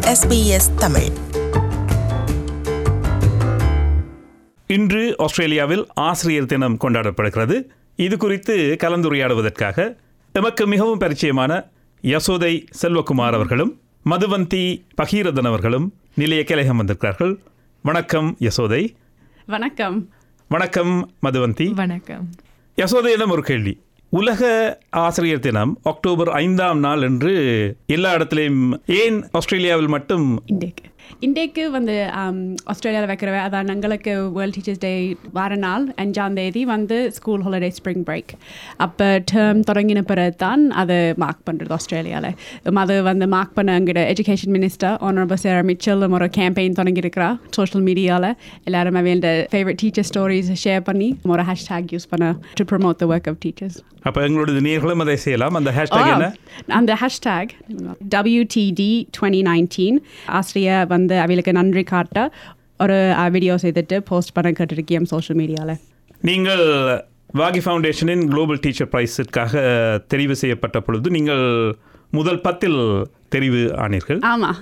SBS Tamil இன்று ஆஸ்திரேலியாவில் ஆசிரியர் தினம் கொண்டாடப்படுகிறது இது குறித்து கலந்துரையாடுவதற்காக எமக்கு மிகவும் பரிச்சயமான யசோதை செல்வகுமார் அவர்களும் மதுவந்தி பகீரதன் அவர்களும் நிலைய கலையம் வந்திருக்கிறார்கள் வணக்கம் யசோதை வணக்கம் வணக்கம் மதுவந்தி வணக்கம் யசோதையிடம் ஒரு கேள்வி உலக ஆசிரியர் தினம் அக்டோபர் ஐந்தாம் நாள் என்று எல்லா இடத்துலையும் ஏன் ஆஸ்திரேலியாவில் மட்டும் இன்றைக்கு இன்றைக்கு வந்து ஆஸ்திரேலியாவில் வைக்கிற அதான் எங்களுக்கு வேர்ல்ட் டீச்சர்ஸ் டே வார நாள் அஞ்சாம் தேதி வந்து ஸ்கூல் ஹாலிடே ஸ்ப்ரிங் பிரேக் அப்போ டேர்ம் தொடங்கின பிறகு தான் அதை மார்க் பண்ணுறது ஆஸ்திரேலியாவில் அது வந்து மார்க் பண்ண எங்கிட்ட education minister honourable Sarah Mitchell ஒரு கேம்பெயின் தொடங்கியிருக்கிறா சோஷியல் மீடியாவில் எல்லாருமே வேண்ட ஃபேவரட் டீச்சர் ஸ்டோரிஸ் ஷேர் பண்ணி ஒரு ஹேஷ்டேக் யூஸ் பண்ண to promote the work of teachers அப்போ எங்களோட நேர்களும் அதை செய்யலாம் அந்த ஹேஷ்டாக் என்ன அந்த ஹேஷ்டேக் டபிள்யூடிடி டுவெண்ட்டி நைன்டீன் ஆசிரியர் வந்து அவளுக்கு நன்றி காட்ட ஒரு வீடியோ செய்துட்டு போஸ்ட் பண்ண கேட்டிருக்கேன் சோஷியல் மீடியாவில் நீங்கள் வாகி ஃபவுண்டேஷனின் குளோபல் டீச்சர் பிரைஸிற்காக தெரிவு செய்யப்பட்ட பொழுது நீங்கள் முதல் பத்தில் தெரிவு ஆனீர்கள் ஆமாம்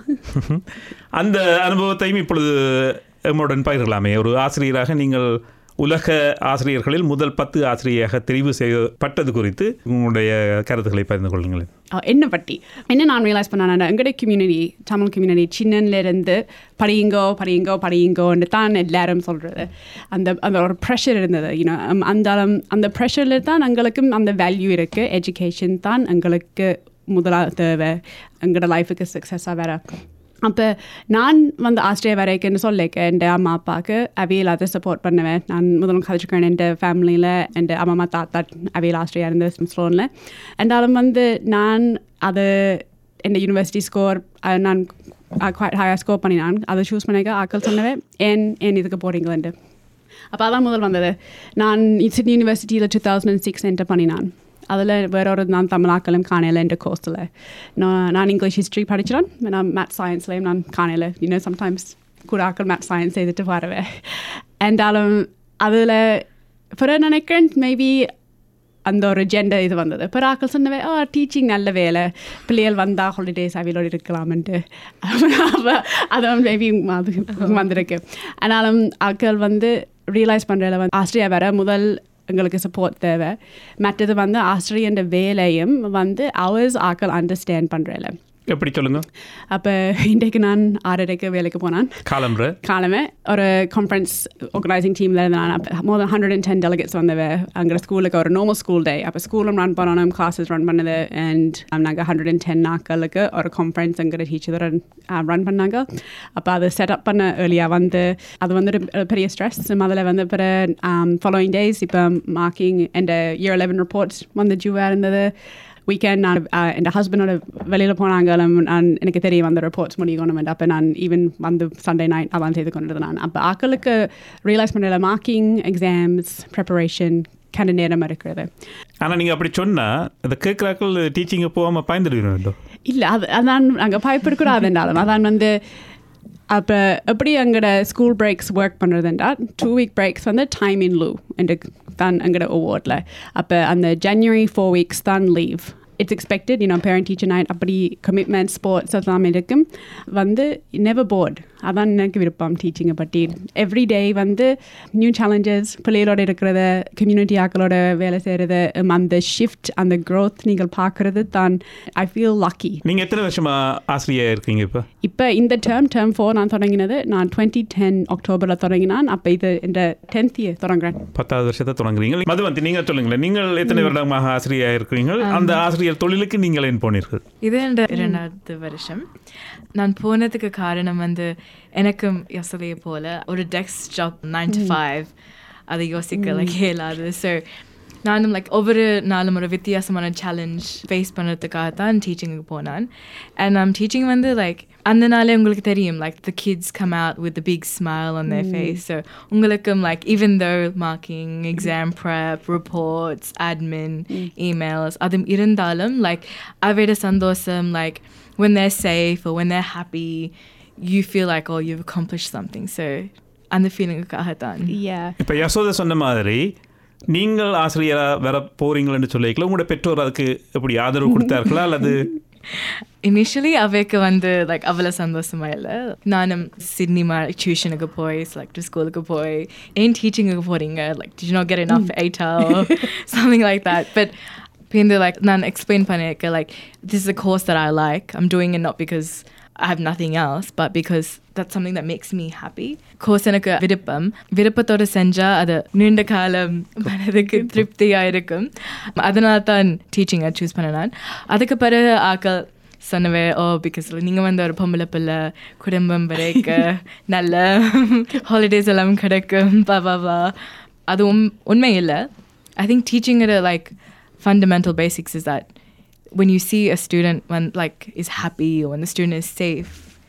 அந்த அனுபவத்தையும் இப்பொழுது எம்முடன் பகிரலாமே ஒரு ஆசிரியராக நீங்கள் உலக ஆசிரியர்களில் முதல் பத்து ஆசிரியராக தெரிவு செய்யப்பட்டது குறித்து உங்களுடைய கருத்துக்களை பகிர்ந்து கொள்ளுங்களேன் என்ன பற்றி என்ன நான் ரியலைஸ் பண்ணேன் எங்களுடைய கம்யூனிட்டி தமிழ் கம்யூனிட்டி சின்னன்லேருந்து படியுங்கோ படியுங்கோ படியுங்கோன்னு தான் எல்லாரும் சொல்கிறது அந்த அந்த ஒரு ப்ரெஷர் இருந்தது யூனோ அந்த அந்த ப்ரெஷரில் தான் எங்களுக்கும் அந்த வேல்யூ இருக்குது எஜுகேஷன் தான் எங்களுக்கு முதலாக தேவை எங்களோட லைஃபுக்கு சக்ஸஸாக வேற அப்போ நான் வந்து ஆஸ்திரேலியா வரைக்குன்னு சொல்லிக்க என் அம்மா அப்பாவுக்கு அவையில் அதை சப்போர்ட் பண்ணுவேன் நான் முதலும் கதைச்சிக்கிறேன் என் ஃபேமிலியில் என் அம்மா தாத்தா அவையில் ஆஸ்திரேலியா இருந்து ஸ்லோனில் என்றாலும் வந்து நான் அது என் யூனிவர்சிட்டி ஸ்கோர் நான் குவாய்ட் ஹையாக ஸ்கோர் பண்ணி நான் அதை சூஸ் பண்ணிக்க ஆக்கள் சொன்னவே ஏன் ஏன் இதுக்கு போகிறீங்களேன்ட்டு அப்போ அதான் முதல் வந்தது நான் சிட்னி யூனிவர்சிட்டியில் டூ தௌசண்ட் சிக்ஸ் என்டர் பண்ணினான் அதில் வேற ஒரு நான் தமிழாக்களும் காணையில் என்ற கோர்ஸில் நான் நான் இங்கிலீஷ் ஹிஸ்ட்ரி படிச்சிடேன் நான் மேத் சயின்ஸ்லேயும் நான் காணையில் இன்னும் சம்டைம்ஸ் கூட ஆக்கள் மேத் சயின்ஸ் செய்துட்டு வருவேன் என்றாலும் அதில் பிற நினைக்கிறேன் மேபி அந்த ஒரு ஜெண்டர் இது வந்தது பிற ஆக்கள் சொன்னவே ஆ டீச்சிங் நல்ல வேலை பிள்ளைகள் வந்தால் ஹாலிடேஸ் அவையிலோடு இருக்கலாம்ன்ட்டு அப்போ அதான் மேபி அது வந்திருக்கு ஆனாலும் ஆக்கள் வந்து ரியலைஸ் பண்ணுறதுல வந்து ஆஸ்திரேலியா வர முதல் எங்களுக்கு சப்போர்ட் தேவை மற்றது வந்து ஆஸ்திரேலியன்ற வேலையும் வந்து அவர்ஸ் ஆக்கள் அண்டர்ஸ்டாண்ட் பண்ணுறதில்ல எப்படி சொல்லுங்க அப்போ இன்றைக்கு நான் ஆறரைக்கு வேலைக்கு போனான் காலம்புற காலமே ஒரு கான்ஃபரன்ஸ் ஆர்கனைசிங் டீமில் இருந்தேன் அப்போ more than hundred and ten delegates வந்தவ அங்கே ஸ்கூலுக்கு ஒரு நார்மல் ஸ்கூல் டே அப்போ ஸ்கூலும் ரன் பண்ணணும் கிளாஸஸ் ரன் பண்ணது அண்ட் நாங்கள் ஹண்ட்ரட் அண்ட் டென் நாட்களுக்கு ஒரு கான்ஃபரன்ஸ் எங்கிற டீச்சர் ரன் பண்ணாங்க அப்போ அதை செட்டப் பண்ண ஏர்லியாக வந்து அது வந்து ஒரு பெரிய ஸ்ட்ரெஸ் அதில் வந்து பிற ஃபாலோயிங் டேஸ் இப்போ மார்க்கிங் என் இயர் லெவன் ரிப்போர்ட்ஸ் வந்து ஜூவாக இருந்தது வீக்கெண்ட் நான் என் ஹஸ்பண்டோட வெளியில் போனாங்களும் நான் எனக்கு தெரியும் அந்த ரிப்போர்ட்ஸ் முடிக்கணும் அப்போ நான் ஈவன் வந்து சண்டே நைட் அதான் செய்து கொண்டது நான் அப்போ ஆக்களுக்கு ரியலைஸ் பண்ணல மார்க்கிங் எக்ஸாம்ஸ் ப்ரிப்பரேஷன் கண்ட நேரம் இருக்கிறது ஆனால் நீங்கள் அப்படி சொன்னால் இந்த கேட்குறாக்கள் டீச்சிங்கை போகாமல் பயந்துடுவீங்க வேண்டும் இல்லை அது அதான் நாங்கள் பயப்படக்கூடாதுன்றாலும் அதான் வந்து அப்போ எப்படி எங்களோட ஸ்கூல் பிரேக்ஸ் ஒர்க் பண்ணுறதுன்றா டூ வீக் பிரேக்ஸ் வந்து டைம் இன் லூ என்று தான் எங்களோட அவார்டில் அப்போ அந்த ஜனவரி ஃபோர் வீக்ஸ் தான் leave it's expected you know parent teacher night அப்படி கமிட்மெண்ட் ஸ்போர்ட்ஸ் அதெல்லாம் இருக்கும் வந்து நெவர் போர்ட் அதான் எனக்கு விருப்பம் டீச்சிங்கை பற்றி எவ்ரி டே வந்து நியூ சேலஞ்சஸ் பிள்ளைகளோட இருக்கிறத கம்யூனிட்டி ஆக்களோட வேலை செய்கிறது அந்த ஷிஃப்ட் அந்த க்ரோத் நீங்கள் பார்க்குறது தான் ஐ ஃபீல் லக்கி நீங்கள் எத்தனை வருஷமாக ஆசிரியர் இருக்கீங்க இப்போ இப்போ இந்த டேர்ம் டேர்ம் ஃபோர் நான் தொடங்கினது நான் டுவெண்ட்டி டென் அக்டோபரில் தொடங்கினான் அப்போ இது இந்த டென்த் இயர் தொடங்குறேன் பத்தாவது வருஷத்தை தொடங்குறீங்க மதுவந்தி நீங்கள் சொல்லுங்களேன் நீங்கள் எத்தனை வருடமாக ஆசிரியராக இருக்கிறீங்க அந்த ஆசிரியர் தொழிலுக்கு நீங்கள் ஏன் போனீர்கள் இது என்ற இரண்டாவது வருஷம் நான் போனதுக்கு காரணம் வந்து எனக்கும் யோசனையை போல ஒரு desk job nine to five அதை யோசிக்க லைக் இயலாது ஸோ நானும் லைக் ஒவ்வொரு நாளும் ஒரு வித்தியாசமான சேலஞ்ச் ஃபேஸ் பண்ணுறதுக்காக தான் டீச்சிங்குக்கு போனான் அண்ட் நான் டீச்சிங் வந்து லைக் அந்த நாளே உங்களுக்கு தெரியும் like the kids come out with big smile on their face so உங்களுக்கும் like even though marking exam prep reports admin emails அது இருந்தாலும் லைக் அவையோட சந்தோஷம் like when they're safe or when they're happy you feel like oh you've accomplished something so அந்த ஃபீலிங்குக்காக தான் Yeah. இப்போ யசோதை சொன்ன மாதிரி நீங்கள் ஆசிரியராக வர போறீங்களன்னு சொல்லிக்கல உங்களோட பெற்றோர் அதுக்கு எப்படி ஆதரவு கொடுத்தார்களா அல்லது இனிஷியலி அவைக்கு வந்து லைக் அவ்வளோ சந்தோஷமா இல்லை நானும் சிட்னி மா டியூஷனுக்கு போய் செலக்ட் ஸ்கூலுக்கு போய் ஏன் டீச்சிங்குக்கு போகிறீங்க like did not get enough eight hour something like that but பிந்து லைக் நான் எக்ஸ்பிளைன் பண்ணியிருக்கேன் like this is a course that I like I'm doing it not because I have nothing else, but because that's something that makes me happy. Course எனக்கு விருப்பம் விருப்பத்தோடு செஞ்சால் அது நீண்ட காலம் மனதுக்கு திருப்தியாக இருக்கும் அதனால தான் டீச்சிங்கை சூஸ் பண்ண நான் அதுக்கு பிறகு ஆக்கள் சொன்னவே ஓ பிகாஸ் நீங்கள் வந்து ஒரு பொம்பளை பிள்ளை குடும்பம் வரைக்க நல்ல ஹாலிடேஸ் எல்லாம் கிடைக்கும் பா பா பா அது உண் உண்மை இல்லை I think teaching like fundamental basics is that when you see a student when like is happy or when the student is safe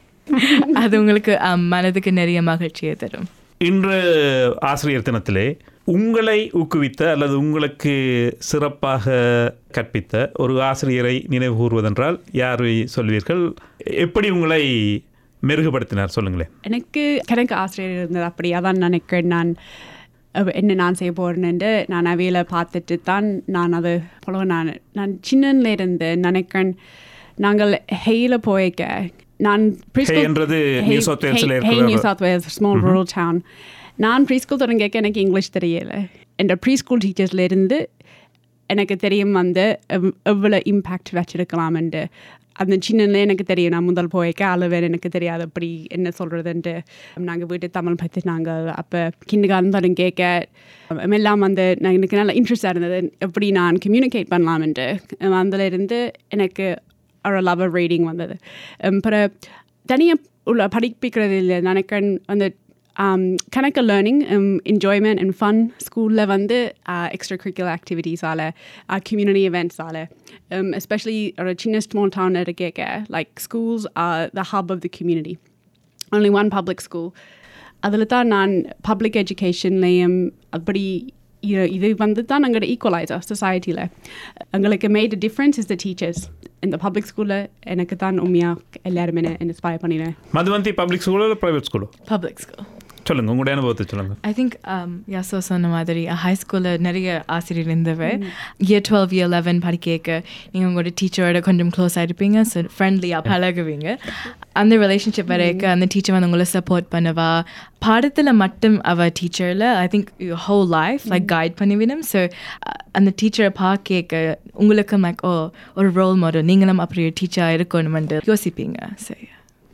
அது உங்களுக்கு um, மனதுக்கு நிறைய மகிழ்ச்சியை தரும் இன்று ஆசிரியர் தினத்திலே உங்களை ஊக்குவித்த அல்லது உங்களுக்கு சிறப்பாக கற்பித்த ஒரு ஆசிரியரை நினைவு கூறுவதென்றால் யாரை சொல்வீர்கள் எப்படி உங்களை மெருகுபடுத்தினார் சொல்லுங்களேன் எனக்கு கணக்கு ஆசிரியர் இருந்தது அப்படி அதான் நினைக்கிறேன் நான் அவ என்ன நான் செய்ய போகிறேன்னு நான் அவையில் பார்த்துட்டு தான் நான் அது போல நான் நான் சின்னல இருந்து நினைக்கிறேன் நாங்கள் ஹெயில் போய்க்க நான் Hay என்றது New South Walesல இருக்கிற நியூ ஒரு- South Wales small rural town நான் ப்ரீ ஸ்கூல் தொடங்கிக்க எனக்கு இங்கிலீஷ் தெரியல என்ற ப்ரீ ஸ்கூல் டீச்சர்ஸ்ல இருந்து எனக்கு தெரியும் வந்து எவ்- எவ்வளோ இம்பேக்ட் வச்சிருக்கலாம்ன்ட்டு அந்த சின்னல எனக்கு தெரியும் நான் முதல் போய்க்க அளவேர் எனக்கு தெரியாது அப்படி என்ன சொல்கிறதுன்ட்டு நாங்கள் வீட்டு தமிழ் பற்றி நாங்கள் அப்போ கிண்டு காலம் தொடங்கி கேட்க எல்லாம் வந்து நான் எனக்கு நல்ல இன்ட்ரெஸ்டாக இருந்தது எப்படி நான் கம்யூனிகேட் பண்ணலாம்ன்ட்டு அதில் இருந்து எனக்கு ஒரு லவ் ரீடிங் வந்தது அப்புறம் தனியாக உள்ள படிப்பிக்கிறது இல்லை நினைக்கிறேன் வந்து கணக்கு லேர்னிங் என்ஜாய்மெண்ட் அண்ட் ஃபன் ஸ்கூலில் வந்து எக்ஸ்ட்ரா கரிக்குலர் ஆக்டிவிட்டீஸால் கம்யூனிட்டி இவெண்ட்ஸால் எஸ்பெஷலி ஒரு சின்ன ஸ்மால் டவுன் இருக்கேக்க like schools are the hub of the community only one public school அதில் தான் நான் பப்ளிக் எஜுகேஷன்லேயும் அப்படி இது- இது வந்து தான் எங்களோட ஈக்குவலைசர் சொசைட்டியில் எங்களுக்கு made difference is the teachers இந்த பப்ளிக் ஸ்கூலில் எனக்கு தான் உண்மையாக எல்லாருமே என்ன இன்ஸ்பயர் பண்ணினேன் மதுவந்தி பப்ளிக் ஸ்கூலோ இல்லை ப்ரைவேட் ஸ்கூலோ பப்ளிக் ஸ்கூல் சொல்லுங்கள் உங்களுடைய அனுபவத்தை சொல்லுங்கள் ஐ திங்க் யாசோ சொன்ன மாதிரி ஹை ஸ்கூலில் நிறைய ஆசிரியர் இருந்தவ இயர் டுவெல் இயர் லெவன் படிக்க நீங்கள் உங்களோட டீச்சரோட கொஞ்சம் க்ளோஸாக இருப்பீங்க ஸோ ஃப்ரெண்ட்லியாக பழகுவீங்க அந்த ரிலேஷன்ஷிப் வரைக்கும் அந்த டீச்சர் வந்து உங்களை சப்போர்ட் பண்ணுவா பாடத்தில் மட்டும் அவ டீச்சரில் I think whole life like guide பண்ணிவிடும் ஸோ அந்த டீச்சரை பார்க்க உங்களுக்கு லைக் ஓ ஒரு ரோல் மாடல் நீங்களும் அப்படி ஒரு டீச்சராக இருக்கணுமென்று யோசிப்பீங்க சரி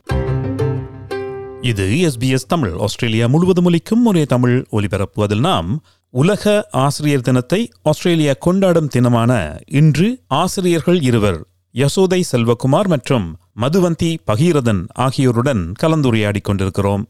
இது எஸ்பிஎஸ் தமிழ் ஆஸ்திரேலியா முழுவதும் ஒலிக்கும் ஒரே தமிழ் ஒலிபரப்பு அதில் நாம் உலக ஆசிரியர் தினத்தை ஆஸ்திரேலியா கொண்டாடும் தினமான இன்று ஆசிரியர்கள் இருவர் யசோதை செல்வகுமார் மற்றும் மதுவந்தி பகீரதன் ஆகியோருடன் கலந்துரையாடிக் கொண்டிருக்கிறோம்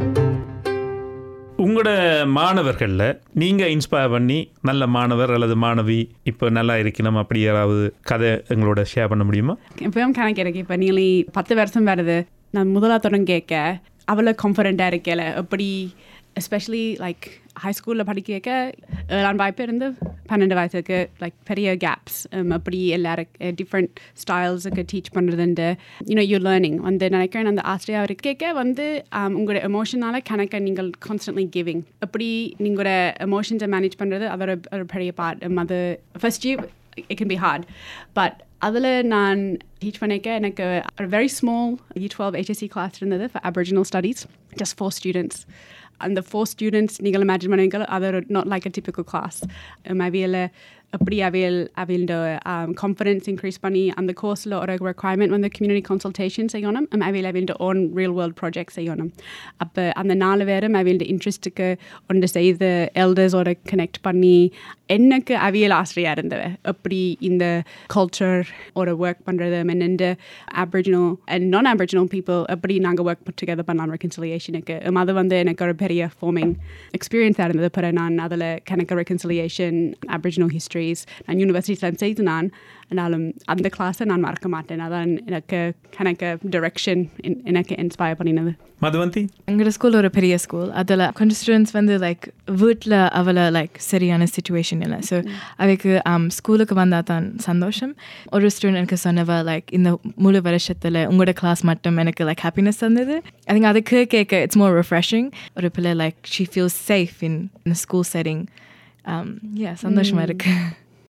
உங்களோட மாணவர்களில் நீங்கள் இன்ஸ்பயர் பண்ணி நல்ல மாணவர் அல்லது மாணவி இப்போ நல்லா இருக்கணும் அப்படி யாராவது கதை எங்களோட ஷேர் பண்ண முடியுமா இப்போயும் கணக்கு எனக்கு இப்போ நீங்களே பத்து வருஷம் வருது நான் முதலாக தொடங்க கேட்க அவ்வளோ கான்ஃபிடென்ட்டாக இருக்கல எப்படி எஸ்பெஷலி லைக் ஹை ஸ்கூலில் படிக்க வைக்க ஏழாம் வாய்ப்பு இருந்து பன்னெண்டு வயசுக்கு லைக் பெரிய கேப்ஸ் அப்படி எல்லாரும் டிஃப்ரெண்ட் ஸ்டைல்ஸுக்கு டீச் பண்ணுறதுண்டு யூனோ யூ லேர்னிங் வந்து நினைக்கிறேன் அந்த ஆசிரியர் கேட்க வந்து um, உங்களோட எமோஷனால் கணக்கை நீங்கள் கான்ஸ்டன்ட்லி கிவிங் எப்படி நீங்களோட எமோஷன்ஸை மேனேஜ் பண்ணுறது அதோட ஒரு பெரிய பார்ட் அது first year it can be hard. But அதில் நான் டீச் பண்ணிக்க எனக்கு ஒரு வெரி ஸ்மால் இ டுவெல் ஹெச்எஸ்சி கிளாஸ் இருந்தது for Aboriginal studies just four students அந்த ஃபோர் ஸ்டூடெண்ட்ஸ் நீங்கள் இமேஜின் பண்ணுவீங்க அது ஒரு not like a typical class அவையில் எப்படி அவையல் அவையோட கான்ஃபிடன்ஸ் இன்க்ரீஸ் பண்ணி அந்த கோர்ஸில் ஒரு ரெக்குவயர்மெண்ட் வந்து கம்யூனிட்டி கன்சல்டேஷன் செய்யணும் அவையில் அவையோட ஓன் ரியல் வேர்ல்ட் ப்ராஜெக்ட் செய்யணும் அப்போ அந்த நாலு பேரும் அவையோட இன்ட்ரெஸ்ட்டுக்கு ஒன்று செய்து எல்டர்ஸோட கனெக்ட் பண்ணி எனக்கு அவியல் ஆசிரியாக இருந்தவ எப்படி இந்த கல்ச்சர் ஒரு ஒர்க் பண்ணுறது என்னென்று ஆப்ரிஜினல் அண்ட் நான் ஆப்ரிஜினல் பீப்புள் எப்படி நாங்கள் ஒர்க் டுகெதர் பண்ணலாம் ரெக்கன்சிலியேஷனுக்கு அது வந்து எனக்கு ஒரு பெரிய ஃபார்மிங் எக்ஸ்பீரியன்ஸாக இருந்தது பிறகு நான் அதில் கணக்கு ரெக்கன்சிலியேஷன் ஆப்ரிஜினல் ஹிஸ்ட்ரிஸ் நான் யூனிவர்சிட்டியில் செய்து நான் ஆனாலும் அந்த கிளாஸை நான் மறக்க மாட்டேன் அதான் எனக்கு கணக்கு டிரெக்ஷன் எனக்கு இன்ஸ்பயர் பண்ணினது மதுவந்தி எங்களோட ஸ்கூல் ஒரு பெரிய ஸ்கூல் அதில் கொஞ்சம் ஸ்டூடெண்ட்ஸ் வந்து லைக் வீட்டில் அவளை லைக் சரியான சுச்சுவேஷன் இல்லை ஸோ அவைக்கு ஸ்கூலுக்கு வந்தால் தான் சந்தோஷம் ஒரு ஸ்டூடெண்ட் எனக்கு சொன்னவ லைக் இந்த முழு வருஷத்தில் உங்களோட கிளாஸ் மட்டும் எனக்கு லைக் ஹாப்பினஸ் தந்தது ஐ திங்க் அதுக்கு கேட்க இட்ஸ் மோர் ரெஃப்ரெஷிங் ஒரு பிள்ளை like she feels safe in school setting yeah சந்தோஷமாக இருக்குது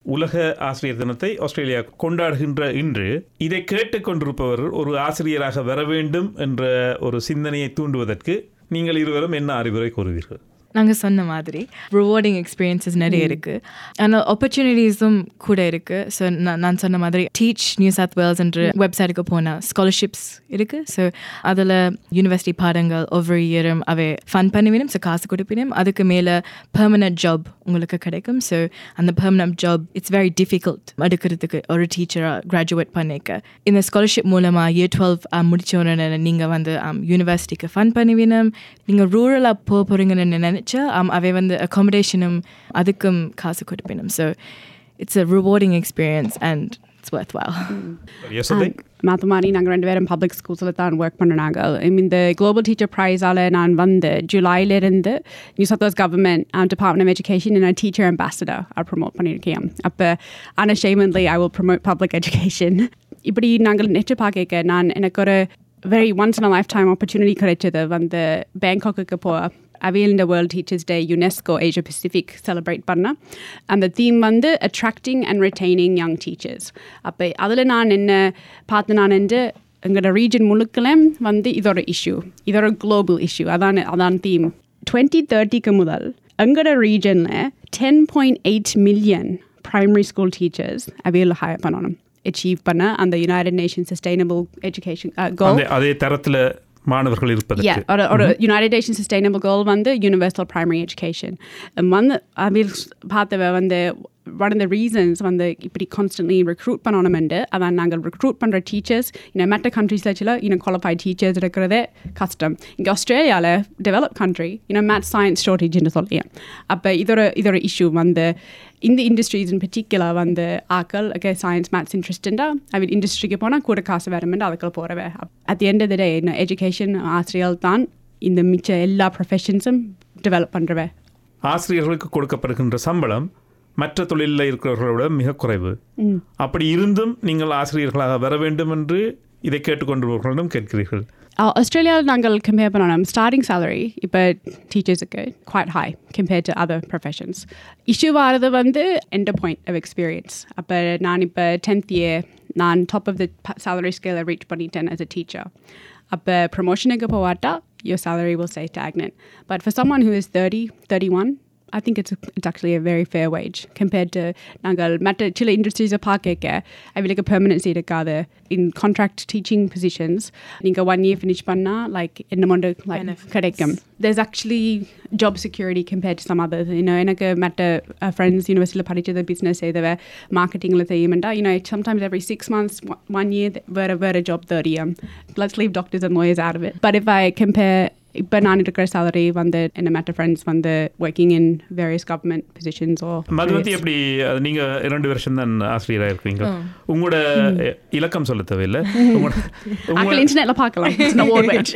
உலக ஆசிரியர் தினத்தை ஆஸ்திரேலியா கொண்டாடுகின்ற இன்று இதை கேட்டுக்கொண்டிருப்பவர் ஒரு ஆசிரியராக வர வேண்டும் என்ற ஒரு சிந்தனையை தூண்டுவதற்கு நீங்கள் இருவரும் என்ன அறிவுரை கூறுவீர்கள் நாங்கள் சொன்ன மாதிரி ரிவார்டிங் எக்ஸ்பீரியன்சஸ் நிறைய இருக்குது ஆனால் ஆப்பர்ச்சுனிட்டிஸும் கூட இருக்குது ஸோ நான் நான் சொன்ன மாதிரி டீச் நியூ சவுத் வேல்ஸ் என்ற வெப்சைட்டுக்கு போனால் ஸ்காலர்ஷிப்ஸ் இருக்குது ஸோ அதில் யூனிவர்சிட்டி பாடங்கள் ஒவ்வொரு இயரும் அவை ஃபன் பண்ணுவினும் ஸோ காசு கொடுப்பினும் அதுக்கு மேலே பெர்மனன்ட் ஜாப் உங்களுக்கு கிடைக்கும் ஸோ அந்த permanent job it's very difficult எடுக்கிறதுக்கு ஒரு டீச்சராக கிராஜுவேட் பண்ணிக்க இந்த ஸ்காலர்ஷிப் மூலமாக இயர் டுவெல் முடிச்ச உடனே நீங்கள் வந்து யூனிவர்சிட்டிக்கு ஃபன் பண்ணுவினும் நீங்கள் ரூரலாக போக போகிறீங்கன்னு நினைச்சா um, அவை வந்து அக்காமடேஷனும் அதுக்கும் காசு கொடுப்பினும் so it's a rewarding experience and it's worthwhile யசோதை மாற்ற மாதிரி நாங்கள் ரெண்டு பேரும் பப்ளிக் ஸ்கூல்ஸில் தான் ஒர்க் பண்ணுனாங்க இந்த குளோபல் டீச்சர் ப்ரைஸால் நான் வந்து ஜூலைலேருந்து New South Wales government department of education நான் டீச்சர் அம்பாசடர் ப்ரமோட் பண்ணியிருக்கேன் அப்போ unashamedly I will promote public education இப்படி நாங்கள் நெட்டு பார்க்க நான் எனக்கு ஒரு very once in life time opportunity கிடைச்சது வந்து பேங்காக்கு போ அவையில் இந்த world teachers day UNESCO Asia Pacific celebrate பண்ண அந்த தீம் வந்து attracting and retaining young teachers அப்போ அதில் நான் என்ன பார்த்து நான் என்று எங்களோட ரீஜன் முழுக்கலும் வந்து இதோட இஷ்யூ இதோட குளோபல் இஷ்யூ அதான் அதான் தீம் டுவெண்ட்டி தேர்ட்டிக்கு முதல் எங்களோட ரீஜனில் ten point eight million primary school teachers அவையில் ஹையர் பண்ணணும் அச்சீவ் பண்ண அந்த United Nation sustainable education goal அதே அதே தரத்தில் மாணவர்கள் Yeah, இருப்பதற்கு or, or a United Nations Sustainable Goal வந்து universal primary education. Um, வந்து அதில் பார்த்தவ வந்து one of the reasons வந்து இப்படி constantly recruit பண்ணணுமெண்டு அதான் நாங்கள் recruit பண்ணுற டீச்சர்ஸ் இன்னும் மற்ற கண்ட்ரீஸில் சில இன்னும் qualified டீச்சர்ஸ் இருக்கிறதே கஷ்டம் இங்கே ஆஸ்திரேலியாவில் டெவலப் கண்ட்ரி இன்னும் மேத் சயின்ஸ் ஷார்டேஜ்னு சொல்லி அப்போ இதோட இதோட இஷ்யூ வந்து இந்த இண்டஸ்ட்ரீஸ் இன் பர்டிகுலர் வந்து ஆக்கள் ஓகே சயின்ஸ் மேத்ஸ் இன்ட்ரெஸ்டண்டா அவன் இண்டஸ்ட்ரிக்கு போனால் கூட காசு வேறுமெண்டு அதுக்குள்ள போகிறவ at the end of the day என்ன எஜுகேஷன் ஆசிரியர் தான் இந்த மிச்ச எல்லா ப்ரொஃபஷன்ஸும் டெவலப் பண்ணுறவ ஆசிரியர்களுக்கு கொடுக்கப்படுகின்ற சம்பளம் மற்ற தொழிலில் இருக்கிறவர்களை விட மிக குறைவு அப்படி இருந்தும் நீங்கள் ஆசிரியர்களாக வர வேண்டும் என்று இதை கேட்டுக்கொண்டிருப்பவர்களிடம் கேட்கிறீர்கள் ஆஸ்திரேலியாவில் நாங்கள் கம்பேர் பண்ணணும் ஸ்டார்டிங் சேலரி இப்போ டீச்சர்ஸுக்கு quite high compare to other professions issue ஆகிறது வந்து எந்த பாயிண்ட் ஆஃப் எக்ஸ்பீரியன்ஸ் அப்போ நான் இப்போ டென்த் இயர் நான் டாப் ஆஃப் த சேலரி ஸ்கேலை ரீச் பண்ணிட்டேன் as a டீச்சர் அப்போ ப்ரொமோஷனுக்கு போவாட்டா your salary will stay stagnant. But for someone who is 30, 31, I think it's, it's actually a very fair wage compared to நாங்கள் மற்ற சில இண்டஸ்ட்ரீஸை பார்க்க அவங்களுக்கு பெர்மனன்சி இருக்காது இன் கான்ட்ராக்ட் டீச்சிங் பொசிஷன்ஸ் நீங்கள் ஒன் இயர் ஃபினிஷ் பண்ணால் லைக் என்ன மொண்டு லைக் Benefits. கிடைக்கும் there's actually job security compared to some others you know எனக்கு மற்ற ஃப்ரெண்ட்ஸ் யூனிவர்சிட்டியில் படித்தது பிஸ்னஸ் செய்தவ மார்க்கெட்டிங்கில் செய்யுமெண்டா you know sometimes every six months one- one year வேறு வேறு job தெரியும் let's leave doctors and lawyers out of it but if I compare இப்போ நான் இருக்கிற salary வந்து என்ன மற்ற ஃப்ரெண்ட்ஸ் வந்து working in various government positions or Madhumathi எப்படி அது நீங்க இரண்டு வருஷம் தான் ஆசிரியராக இருக்கிறீங்க உங்களோட இலக்கம் சொல்ல தேவையில்லை உங்களோட ஆக்கள் உங்களோட- இன்டர்நெட்ல பார்க்கலாம் It's an award wage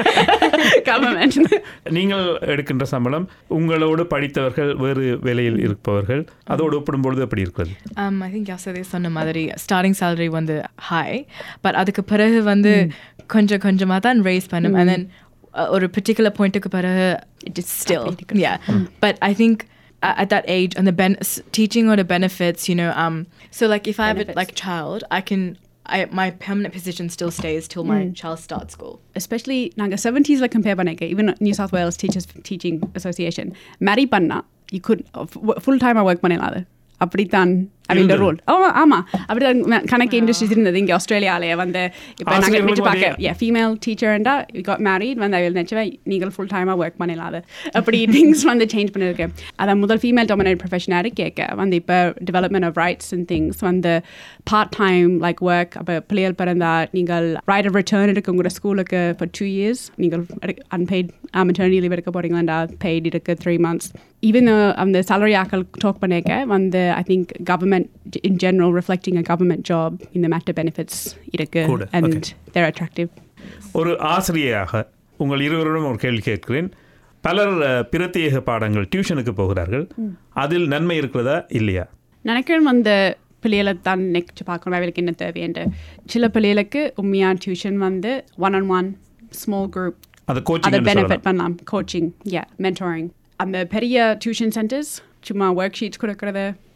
government நீங்கள் எடுக்கின்ற சம்பளம் உங்களோடு படித்தவர்கள் வேறு வேலையில் இருப்பவர்கள் அதோடு ஒப்பிடும்பொழுது எப்படி இருக்கிறது um, I think yesterday சொன்ன மாதிரி ஸ்டார்டிங் salary வந்து ஹை பட் அதுக்கு பிறகு வந்து கொஞ்சம் கொஞ்சமாக தான் raise பண்ணும் and then uh, ஒரு particular பாயிண்ட்டுக்கு பிறகு it is still yeah but I think a- at that age and the ben- s- teaching or the benefits you know um so like if I have a, Benefits. like a child I can I, my permanent position still stays till my child starts school especially நாங்கள் செவன்டீஸில் compare பண்ணிக்க even New South Wales teachers teaching association marry பண்ணா you could full டைமாக work பண்ணலாம் அது அப்படித்தான் அப்படின்ற இருந்தது. ரூல் ஆமா ஆமாம் அப்படிதான் கணக்கு இண்டஸ்ட்ரீஸ் இருந்தது இங்கே ஆஸ்திரேலியாவிலே வந்து இப்போ நாங்கள் ஆசிரியர்களுக்கும் வச்சு பார்க்க அதே- yeah ஃபீமேல் டீச்சர்ண்டா யூ காட் மேரிட் வந்து அவள் நினச்சவ நீங்கள் ஃபுல் டைமாக ஒர்க் பண்ணலாம் அது அப்படி திங்ஸ் வந்து சேஞ்ச் பண்ணிருக்கு அதான் முதல் ஃபீமேல் டொமினேட் ப்ரொஃபஷனாக கேட்க வந்து இப்போ development of rights and things வந்து பார்ட் டைம் லைக் ஒர்க் அப்போ பிள்ளைகள் பிறந்தா நீங்கள் ரைட் ஆஃப் ரிட்டர்ன் இருக்கு உங்களோட ஸ்கூலுக்கு ஃபார் டூ இயர்ஸ் நீங்கள் அன்பெய்ட் மெட்டர்னிட்டி லீவ் எடுக்க போகிறீங்களாண்டா பெய்ட் இருக்கு த்ரீ மந்த்ஸ் ஈவன் அந்த salary ஆக்கள் டாக் பண்ணிக்க வந்து I think government in general reflecting a government job இந்த மேட்டர் பெனிஃபிட்ஸ் இருக்கு கூட, அண்ட் okay. தேர் அட்ராக்டிவ் ஒரு ஆசிரியராக உங்கள் இருவரிடம் ஒரு கேள்வி கேட்கிறேன் பலர் அஹ், பிரத்யேக பாடங்கள் டியூஷனுக்கு போகிறார்கள் அதில் நன்மை இருக்கிறதா இல்லையா நினைக்கிறேன் வந்து பிள்ளைகளை தான் நெக்ஸ்ட் பார்க்கணும் அவளுக்கு என்ன தேவைன்ட்டு சில பிள்ளைகளுக்கு உண்மையாக டியூஷன் வந்து one on one small group அது அதை கோச்சிங் பெனிஃபிட் பண்ணலாம் கோச்சிங் யா மென்டோரிங் அந்த பெரிய டியூஷன் சென்டர்ஸ் சும்மா ஒர்க் ஷீட்ஸ் கொடுக்கறது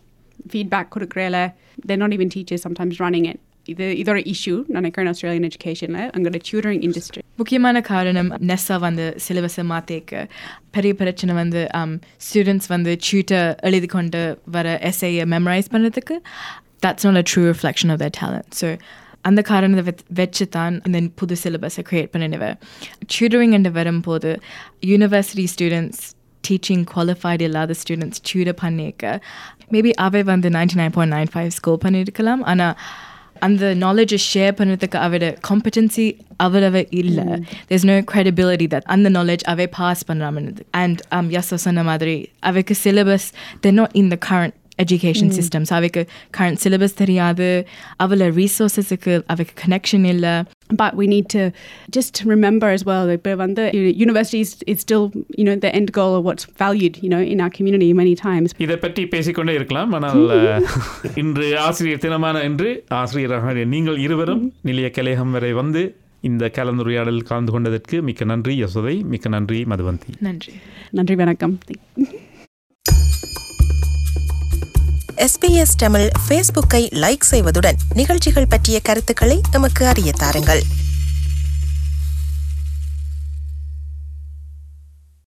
ஃபீட்பேக் கொடுக்குறேல they're not even teachers sometimes running it இது இதோட இஷ்யூ நினைக்கிறேன் ஆஸ்திரேலியன் எஜுகேஷனில் அங்களோட டியூட்டரிங் இண்டஸ்ட்ரி முக்கியமான காரணம் நெஸ்ஸா வந்து சிலபஸை மாற்றிக்க பெரிய பிரச்சனை வந்து ஸ்டூடெண்ட்ஸ் வந்து டியூட்டர் எழுதி கொண்டு வர எஸ்ஐயை மெமரைஸ் பண்ணுறதுக்கு that's not a true reflection of the talent so அந்த காரணத்தை வெச் வச்சு தான் இந்த புது சிலபஸை க்ரியேட் பண்ணிடுவேன் டியூட்டரிங் என்று வரும்போது யூனிவர்சிட்டி ஸ்டூடெண்ட்ஸ் டீச்சிங் குவாலிஃபைடு இல்லாத ஸ்டூடெண்ட்ஸ் டியூட்டர் பண்ணிக்க மேபி அவை வந்து ninety nine point nine five score பண்ணியிருக்கலாம் ஆனால் அந்த நாலேஜை ஷேர் பண்ணுறதுக்கு அவரோட காம்படன்சி அவ்வளவு இல்லை தேர்ஸ் நோ credibility that அந்த நாலேஜ் அவை பாஸ் பண்ணுறாமனது அண்ட் எஸ் சொன்ன மாதிரி அவைக்கு syllabus they're not in the current education systems அவைக்கு கரண்ட் சிலபஸ் தெரியாது அவளை ரீசோர்ஸஸுக்கு அவைக்கு கனெக்ஷன் இல்லை But we need to just remember as well that வந்து universities is still you know the end goal of what's valued you know in our community many times. இதை பற்றி பேசிக்கொண்டே இருக்கலாம் ஆனால் அஹ், இன்று ஆசிரியர் தினமான இன்று ஆசிரியராக நீங்கள் இருவரும் நிலைய கலையகம் வரை வந்து இந்த கலந்துரையாடலில் கலந்து கொண்டதற்கு மிக்க நன்றி யசோதை மிக்க நன்றி மதுவந்தி நன்றி நன்றி வணக்கம் எஸ்பிஎஸ் தமிழ் ஃபேஸ்புக்கை லைக் செய்வதுடன் நிகழ்ச்சிகள் பற்றிய கருத்துக்களை எமக்கு அறிய தாருங்கள்